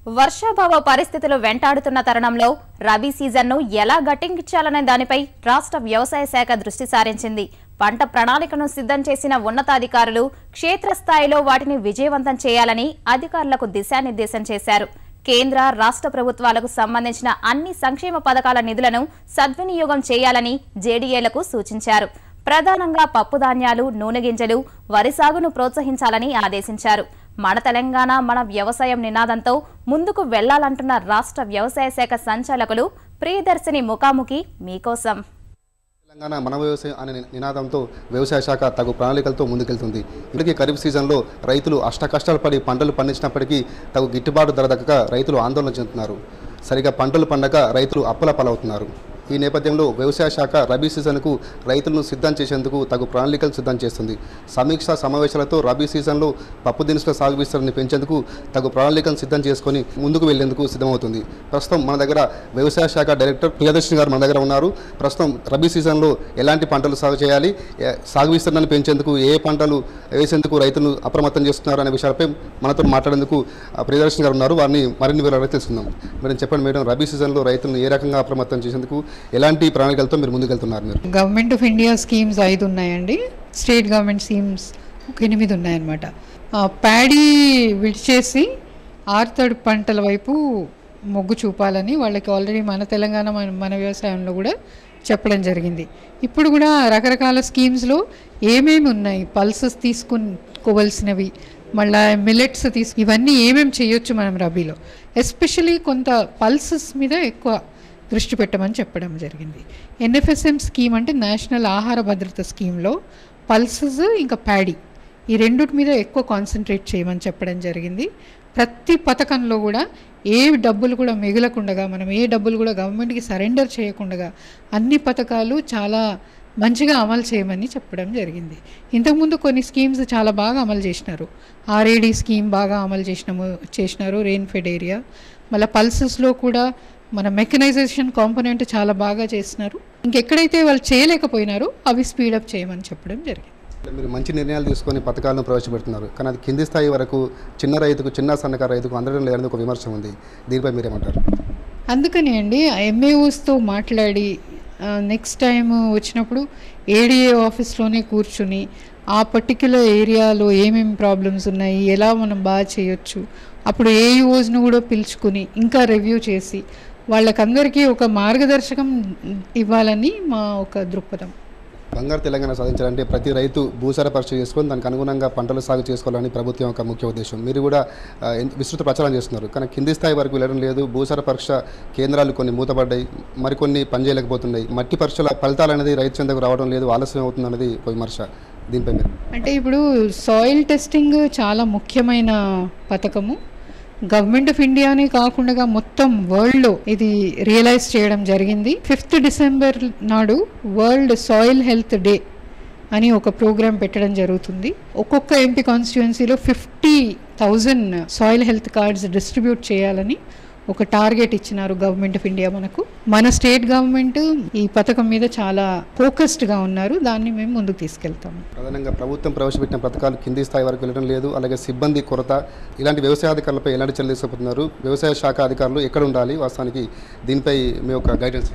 వర్షాభావ పరిస్థితులు వెంటాడుతున్న తరుణంలో రబీ సీజన్ను ఎలా గట్టెంకించాలనే దానిపై రాష్ట్ర వ్యవసాయ శాఖ దృష్టి సారించింది పంట ప్రణాళికను సిద్ధం చేసిన ఉన్నతాధికారులు క్షేత్రస్థాయిలో వాటిని విజయవంతం చేయాలని అధికారులకు దిశానిర్దేశం చేశారు కేంద్ర రాష్ట్ర ప్రభుత్వాలకు సంబంధించిన అన్ని సంక్షేమ పథకాల నిధులను సద్వినియోగం చేయాలని జేడీఏలకు సూచించారు ప్రధానంగా పప్పు ధాన్యాలు నూనె గింజలు వరి సాగును ప్రోత్సహించాలని ఆదేశించారు మన తెలంగాణ మన వ్యవసాయం నినాదంతో ముందుకు వెళ్లాలంటున్న రాష్ట్ర వ్యవసాయ శాఖ సంచాలకులు ప్రియదర్శిని ముఖాముఖి మీకోసం తెలంగాణ మన వ్యవసాయం అనే నినాదంతో వ్యవసాయ శాఖ తగు ప్రణాళికలతో ముందుకెళ్తుంది ఇప్పటికీ ఖరీఫ్ సీజన్లో రైతులు అష్టకష్టాలు పడి పంటలు పండించినప్పటికీ తగు గిట్టుబాటు ధర దక్కక రైతులు ఆందోళన చెందుతున్నారు సరిగా పంటలు పండక రైతులు అప్పుల పాలవుతున్నారు ఈ నేపథ్యంలో వ్యవసాయ శాఖ రబీ సీజన్కు రైతులను సిద్ధం చేసేందుకు తగు ప్రణాళికలు సిద్ధం చేస్తుంది సమీక్ష సమావేశాలతో రబీ సీజన్లో పప్పు దినుసుల సాగు విస్తరణని పెంచేందుకు తగు ప్రణాళికలను సిద్ధం చేసుకొని ముందుకు వెళ్లేందుకు సిద్ధమవుతుంది ప్రస్తుతం మన దగ్గర వ్యవసాయ శాఖ డైరెక్టర్ ప్రియదర్శిని గారు మన దగ్గర ఉన్నారు ప్రస్తుతం రబీ సీజన్లో ఎలాంటి పంటలు సాగు చేయాలి ఏ- సాగు విస్తరణను పెంచేందుకు ఏ ఏ పంటలు వేసేందుకు రైతులు అప్రమత్తం చేస్తున్నారు అనే విషయాలపై మనతో మాట్లాడేందుకు ఆ, ప్రియదర్శిని గారు ఉన్నారు వారిని మరిన్ని వివరాలు తెలుసుకుందాం మేడం చెప్పండి మేడం రబీ సీజన్లో రైతులను ఏ రకంగా అప్రమత్తం చేసేందుకు ఎలాంటి ప్రణాళికలతో మీరు ముందుకెళ్తున్నారు మీరు గవర్నమెంట్ ఆఫ్ ఇండియా స్కీమ్స్ ఐదు ఉన్నాయండి స్టేట్ గవర్నమెంట్ స్కీమ్స్ ఒక ఎనిమిది ఉన్నాయన్నమాట ఆ, ప్యాడీ విడిచేసి ఆర్తడు పంటల వైపు మొగ్గు చూపాలని వాళ్ళకి ఆల్రెడీ మన తెలంగాణ మన మన వ్యవసాయంలో కూడా చెప్పడం జరిగింది ఇప్పుడు కూడా రకరకాల స్కీమ్స్లో ఏమేమి ఉన్నాయి పల్సెస్ తీసుకుకోవలసినవి మళ్ళీ మిల్లెట్స్ తీసుకు ఇవన్నీ ఏమేమి చేయొచ్చు మనం రబీలో ఎస్పెషలీ కొంత పల్సెస్ మీద ఎక్కువ దృష్టి పెట్టమని చెప్పడం జరిగింది ఎన్ఎఫ్ఎస్ఎం స్కీమ్ అంటే నేషనల్ ఆహార భద్రత స్కీమ్లో పల్సెస్ ఇంకా ప్యాడీ ఈ రెండిటి మీద ఎక్కువ కాన్సన్ట్రేట్ చేయమని చెప్పడం జరిగింది ప్రతి పథకంలో కూడా ఏ డబ్బులు కూడా మిగలకుండగా మనం ఏ డబ్బులు కూడా గవర్నమెంట్కి సరెండర్ చేయకుండా అన్ని పథకాలు చాలా మంచిగా అమలు చేయమని చెప్పడం జరిగింది ఇంతకుముందు కొన్ని స్కీమ్స్ చాలా బాగా అమలు చేసినారు ఆర్ఏడి స్కీమ్ బాగా అమలు చేసినాము చేసినారు రెయిన్ ఫెడ్ ఏరియా మళ్ళీ పల్సెస్లో కూడా మన మెకనైజేషన్ కాంపోనెంట్ చాలా బాగా చేసినారు ఇంకెక్కడైతే వాళ్ళు చేయలేకపోయినారో అవి స్పీడప్ చేయమని చెప్పడం జరిగింది మీరు మంచి నిర్ణయాలు తీసుకొని పథకాలను ప్రవేశపెడుతున్నారు కానీ అది కింది స్థాయి వరకు చిన్న రైతుకు చిన్న సన్నకారు రైతుకు అందడం లేదని ఒక విమర్శ ఉంది దీనిపై మీరేమంటారు అందుకని అండి ఎంఏఓస్తో మాట్లాడి నెక్స్ట్ టైం వచ్చినప్పుడు ఏడిఏ ఆఫీస్లోనే కూర్చుని ఆ పర్టిక్యులర్ ఏరియాలో ఏమేమి ప్రాబ్లమ్స్ ఉన్నాయి ఎలా మనం బాగా చేయొచ్చు అప్పుడు ఏఈఓస్ను కూడా పిలుచుకుని ఇంకా రివ్యూ చేసి వాళ్ళకందరికీ ఒక మార్గదర్శకం ఇవ్వాలని మా ఒక దృక్పథం బంగారు తెలంగాణ సాధించాలంటే ప్రతి రైతు భూసార పరీక్ష చేసుకొని దానికి అనుగుణంగా పంటలు సాగు చేసుకోవాలని ప్రభుత్వం యొక్క ముఖ్య ఉద్దేశం మీరు కూడా ఆ, ఎంత- విస్తృత ప్రచారం చేస్తున్నారు కానీ కింది స్థాయి వరకు వెళ్ళడం లేదు భూసార పరీక్ష కేంద్రాలు కొన్ని మూతపడ్డాయి మరికొన్ని పనిచేయలేకపోతున్నాయి మట్టి పరీక్షల ఫలితాలు అనేది రైతు చెందకు రావడం లేదు ఆలస్యం అవుతుంది అనేది ఒక విమర్శ దీనిపై మీరు అంటే ఇప్పుడు సాయిల్ టెస్టింగ్ చాలా ముఖ్యమైన పథకము గవర్నమెంట్ ఆఫ్ ఇండియానే కాకుండా మొత్తం వరల్డ్లో ఇది రియలైజ్ చేయడం జరిగింది ఫిఫ్త్ డిసెంబర్ నాడు వరల్డ్ సాయిల్ హెల్త్ డే అని ఒక ప్రోగ్రాం పెట్టడం జరుగుతుంది ఒక్కొక్క ఎంపీ కాన్స్టిట్యుయెన్సీలో fifty thousand soil health cards distribute చేయాలని ఒక టార్గెట్ ఇచ్చినారు గవర్నమెంట్ ఆఫ్ ఇండియా మనకు మన స్టేట్ గవర్నమెంట్ ఈ పథకం మీద చాలా ఫోకస్డ్గా ఉన్నారు దాన్ని మేము ముందుకు తీసుకెళ్తాము ప్రధానంగా ప్రభుత్వం ప్రవేశపెట్టిన పథకాలు కింది స్థాయి వరకు వెళ్ళడం లేదు అలాగే సిబ్బంది కొరత ఇలాంటి వ్యవసాయ అధికారులపై ఎలాంటి చర్యలు తీసుకుపోతున్నారు వ్యవసాయ శాఖ అధికారులు ఎక్కడ ఉండాలి వాస్తవానికి దీనిపై మీ యొక్క గైడెన్స్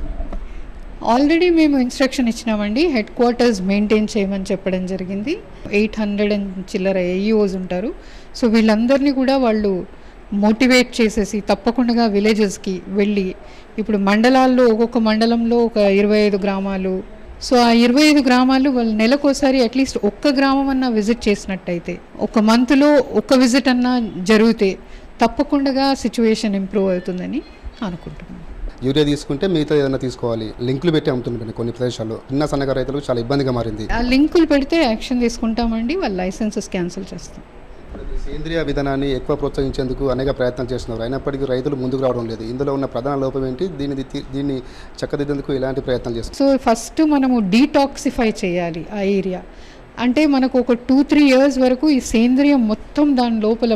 ఆల్రెడీ మేము ఇన్స్ట్రక్షన్ ఇచ్చినామండి హెడ్ క్వార్టర్స్ మెయింటైన్ చేయమని చెప్పడం జరిగింది ఎయిట్ హండ్రెడ్ అండ్ చిల్లర ఏఈఓస్ ఉంటారు సో వీళ్ళందరినీ కూడా వాళ్ళు మోటివేట్ చేసేసి తప్పకుండా విలేజెస్కి వెళ్ళి ఇప్పుడు మండలాల్లో ఒక్కొక్క మండలంలో ఒక ఇరవై ఐదు గ్రామాలు సో ఆ ఇరవై ఐదు గ్రామాలు వాళ్ళు నెలకోసారి అట్లీస్ట్ ఒక్క గ్రామం అన్నా విజిట్ చేసినట్టయితే ఒక మంత్లో ఒక్క విజిట్ అన్నా జరిగితే తప్పకుండా సిచ్యువేషన్ ఇంప్రూవ్ అవుతుందని అనుకుంటున్నాను యూరియా తీసుకుంటే మిగతా ఏదైనా తీసుకోవాలి లింకులు పెట్టి అమ్ముతుంటారు కొన్ని ప్రదేశాల్లో చిన్న సన్నకారు రైతులకు చాలా ఇబ్బందిగా మారింది ఆ లింకులు పెడితే యాక్షన్ తీసుకుంటామండి వాళ్ళ లైసెన్సెస్ క్యాన్సిల్ చేస్తాం సేంద్రియ విధానాన్ని ఎక్కువ ప్రోత్సహించేందుకు అనేక ప్రయత్నాలు చేస్తున్నారు అయినప్పటికీ రైతులు ముందుకు రావడం లేదు ఇందులో ఉన్న ప్రధాన లోపం ఏంటి దీన్ని తి- దీన్ని చక్కదిద్దేందుకు ఎలాంటి ప్రయత్నాలు చేస్తున్నారు సో ఫస్ట్ మనము డీటాక్సిఫై చేయాలి ఆ ఏరియా అంటే మనకు ఒక టూ త్రీ ఇయర్స్ వరకు ఈ సేంద్రియం మొత్తం దాని లోపల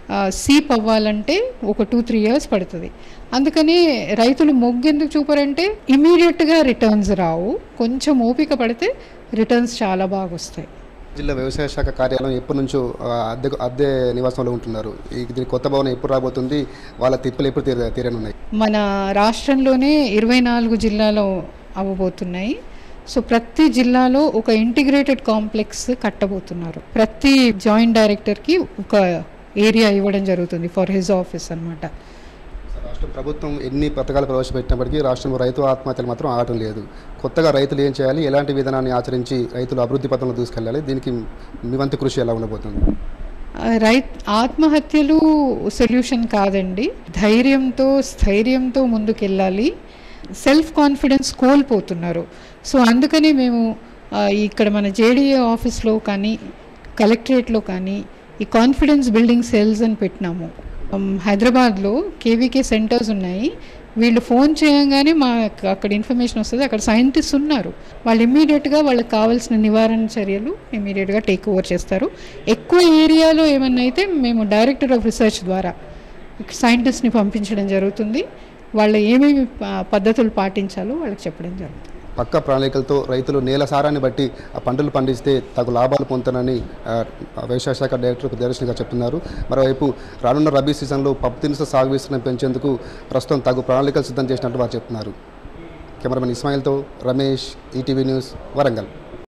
సీప్ అవ్వాలంటే ఒక టూ త్రీ ఇయర్స్ పడుతుంది అందుకని రైతులు మొగ్గెందుకు చూపరంటే ఇమీడియట్గా రిటర్న్స్ రావు కొంచెం ఓపిక పడితే రిటర్న్స్ చాలా బాగా వస్తాయి జిల్లా వ్యవసాయ శాఖ కార్యాలయం ఎప్పటి నుంచో ఆ, అద్దె అద్దె నివాసంలో ఉంటున్నారు ఈ దీని కొత్త భవనం ఎప్పుడు రాబోతుంది వాళ్ళ తిప్పలు ఎప్పుడు తీర తీరనున్నాయి మన రాష్ట్రంలోనే ఇరవై నాలుగు జిల్లాలో అవ్వబోతున్నాయి సో ప్రతి జిల్లాలో ఒక ఇంటిగ్రేటెడ్ కాంప్లెక్స్ కట్టబోతున్నారు ప్రతి జాయింట్ డైరెక్టర్కి ఒక ఏరియా ఇవ్వడం జరుగుతుంది ఫర్ హిజ్ ఆఫీస్ అన్నమాట రాష్ట్ర ప్రభుత్వం ఎన్ని పథకాలు ప్రవేశపెట్టినప్పటికీ రాష్ట్రంలో రైతు ఆత్మహత్యలు మాత్రం ఆగటం లేదు కొత్తగా రైతులు ఏం చేయాలి ఎలాంటి విధానాన్ని ఆచరించి రైతులు అభివృద్ధి పథంలో దూసుకెళ్ళాలి దీనికి మీ వంతు కృషి ఎలా ఉండబోతుంది రైత్ ఆత్మహత్యలు సొల్యూషన్ కాదండి ధైర్యంతో స్థైర్యంతో ముందుకెళ్ళాలి సెల్ఫ్ కాన్ఫిడెన్స్ కోల్పోతున్నారు సో అందుకని మేము ఆ, ఇక్కడ మన జేడీఏ ఆఫీస్లో కానీ కలెక్టరేట్లో కానీ ఈ కాన్ఫిడెన్స్ బిల్డింగ్ సెల్స్ అని పెట్టినాము ఉమ్, హైదరాబాద్లో కేవీకే సెంటర్స్ ఉన్నాయి వీళ్ళు ఫోన్ చేయగానే మా అక్కడ ఇన్ఫర్మేషన్ వస్తుంది అక్కడ సైంటిస్ట్ ఉన్నారు వాళ్ళు ఇమ్మీడియట్గా వాళ్ళకి కావాల్సిన నివారణ చర్యలు ఇమ్మీడియట్గా టేక్ ఓవర్ చేస్తారు ఎక్కువ ఏరియాలో ఏమన్నా అయితే మేము డైరెక్టర్ ఆఫ్ రీసెర్చ్ ద్వారా సైంటిస్ట్ని పంపించడం జరుగుతుంది వాళ్ళు ఏమేమి ప- పద్ధతులు పాటించాలో వాళ్ళకి చెప్పడం జరుగుతుంది పక్క ప్రణాళికలతో రైతులు నేల సారాన్ని బట్టి ఆ పంటలు పండిస్తే తగు లాభాలు పొందుతానని ఆ, వ్యవసాయ శాఖ డైరెక్టర్ ప్రియదర్శిని గారు చెప్తున్నారు మరోవైపు రానున్న రబీ సీజన్లో పప్పు దినుసుల సాగు విస్తరణ పెంచేందుకు ప్రస్తుతం తగు ప్రణాళికలు సిద్ధం చేసినట్టు వారు చెప్తున్నారు కెమెరామెన్ ఇస్మాయిల్తో రమేష్ ఈటీవీ న్యూస్ వరంగల్